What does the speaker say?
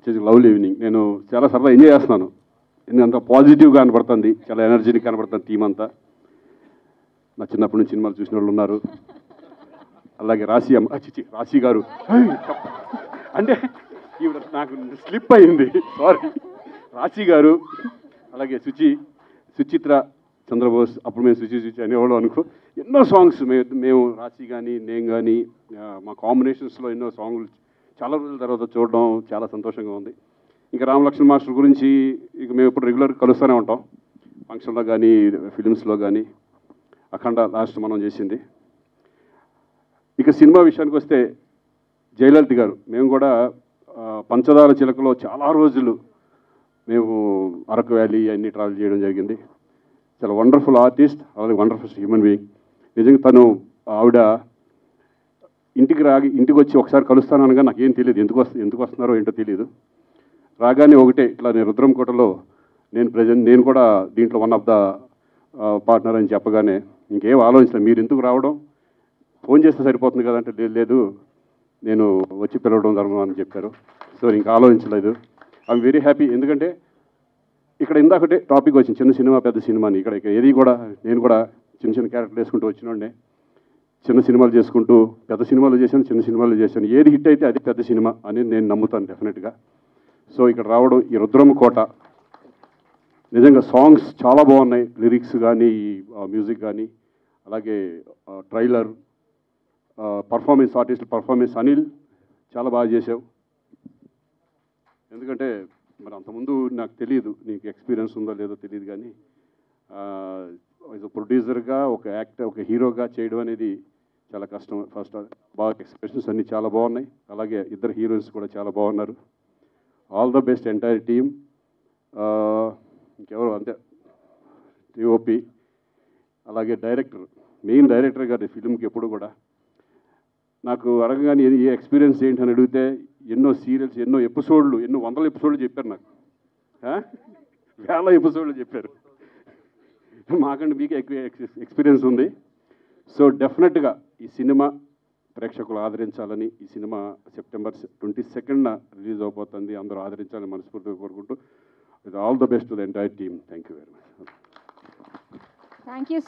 It's lovely evening నేను చాలా సరదా ఎంజాయ్ చేస్తున్నాను ఎందుకంత పాజిటివ్గా కనబడుతుంది చాలా ఎనర్జీని కనబడుతుంది టీం అంతా నా చిన్నప్పటి నుంచి సినిమాలు చూసిన వాళ్ళు ఉన్నారు అలాగే రాశి అమ్మ ఆ, చిచి రాశి గారు హై, తప్ప. అంటే ఈవిడ నాకు స్లిప్ అయింది సారీ రాశి గారు అలాగే సుచి సుచిత్ర చంద్రబోస్ అప్పుడు మేము సుచి సుచి అనేవాళ్ళు అనుకో ఎన్నో సాంగ్స్ మేము మేము రాశి కానీ నేను కానీ మా కాంబినేషన్స్లో ఎన్నో సాంగ్లు చాలా రోజుల తర్వాత చూడడం చాలా సంతోషంగా ఉంది ఇంకా రామలక్ష్మణ్ మాస్టర్ గురించి ఇక మేము ఇప్పుడు రెగ్యులర్ కలుస్తూనే ఉంటాం ఫంక్షన్లో కానీ ఫిలిమ్స్లో కానీ అఖండ లాస్ట్ మనం చేసింది ఇక సినిమా విషయానికి వస్తే జయలలిత గారు మేము కూడా ఆ, పంచదార చిలకలో చాలా రోజులు మేము అరకు వ్యాలీ అన్ని ట్రావెల్ చేయడం జరిగింది చాలా వండర్ఫుల్ ఆర్టిస్ట్ అలాగే వండర్ఫుల్ హ్యూమన్ బీయింగ్ నిజంగా తను ఆవిడ ఇంటికి రాగి ఇంటికి వచ్చి ఒకసారి కలుస్తాను అనగా నాకేం తెలియదు ఎందుకు వస్తు ఎందుకు వస్తున్నారో ఏంటో తెలియదు రాగానే ఒకటే ఇట్లా నేను రుద్రంకోటలో నేను ప్రజెంట్ నేను కూడా దీంట్లో వన్ ఆఫ్ ద పార్ట్నర్ అని చెప్పగానే ఇంకేం ఆలోచించలేదు మీరు ఎందుకు రావడం ఫోన్ చేస్తే సరిపోతుంది కదంటే "లేదు, లేదు నేను వచ్చి పిలవడం ధర్మం అని చెప్పారు సో ఇంకా ఆలోచించలేదు ఐఎమ్ వెరీ హ్యాపీ ఎందుకంటే ఇక్కడ ఇందాకటే టాపిక్ వచ్చింది చిన్న సినిమా పెద్ద సినిమా అని ఇక్కడ ఇక ఏది కూడా నేను కూడా చిన్న చిన్న క్యారెక్టర్లు వేసుకుంటూ వచ్చినోడే చిన్న సినిమాలు చేసుకుంటూ పెద్ద సినిమాలు చేశాను చిన్న సినిమాలు చేశాను ఏది హిట్ అయితే అది పెద్ద సినిమా అని నేను నమ్ముతాను డెఫినెట్గా సో ఇక్కడ రావడం ఈ రుద్రమ కోట నిజంగా సాంగ్స్ చాలా బాగున్నాయి లిరిక్స్ కానీ మ్యూజిక్ కానీ అలాగే trailer performance artist performance Anil చాలా బాగా చేసావు ఎందుకంటే మరి అంతకుముందు నాకు తెలియదు నీకు ఎక్స్పీరియన్స్ ఉందో లేదో తెలియదు కానీ ప్రొడ్యూసర్గా ఒక యాక్టర్ ఒక హీరోగా చేయడం అనేది చాలా కష్టం ఫస్ట్ బాగా ఎక్స్ప్రెషన్స్ అన్నీ చాలా బాగున్నాయి అలాగే ఇద్దరు హీరోయిన్స్ కూడా చాలా బాగున్నారు all the best entire team ఇంకెవరు అంతే టిఓపి అలాగే డైరెక్టర్ మెయిన్ డైరెక్టర్ గారి ఫిలింకి ఎప్పుడు కూడా నాకు అడగగానే ఏ- ఏ ఎక్స్పీరియన్స్ ఏంటి అని అడిగితే ఎన్నో సీరియల్స్ ఎన్నో ఎపిసోడ్లు ఎన్నో వందల ఎపిసోడ్లు చెప్పారు నాకు ఆ? వేల ఎపిసోడ్లు చెప్పారు మాకంటే మీకు ఎక్కువ ఎక్స్- ఎక్స్పీరియన్స్ ఉంది సో డెఫినెట్గా ఈ సినిమా ప్రేక్షకులు ఆదరించాలని ఈ సినిమా సెప్టెంబర్ ట్వంటీ సెకండ్న రిలీజ్ అవబోతుంది అందరూ ఆదరించాలని మనస్ఫూర్తిగా కోరుకుంటూ with all the best to the entire team thank you very much thank you